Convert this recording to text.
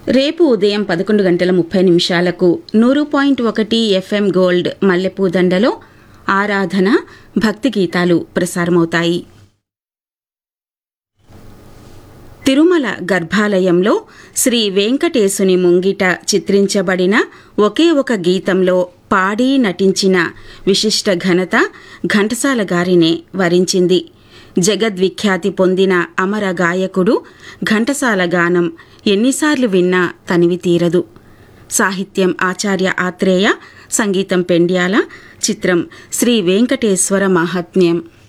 రేపు ఉదయం పదకొండు గంటల ముప్పై నిమిషాలకు నూరు పాయింట్ ఒకటి ఎఫ్ఎం గోల్డ్ మల్లెపూదండలో ఆరాధన భక్తి గీతాలు ప్రసారమవుతాయి తిరుమల గర్భాలయంలో శ్రీ వెంకటేశుని ముంగిట చిత్రించబడిన ఒకే ఒక గీతంలో పాడి నటించిన విశిష్ట ఘనత ఘంటసాల గారినే వరించింది జగద్విఖ్యాతి పొందిన అమర గాయకుడు ఘంటసాల గానం ఎన్నిసార్లు విన్నా తనివి తీరదు సాహిత్యం ఆచార్య ఆత్రేయ సంగీతం పెండ్యాల చిత్రం శ్రీ వెంకటేశ్వర మహాత్మ్యం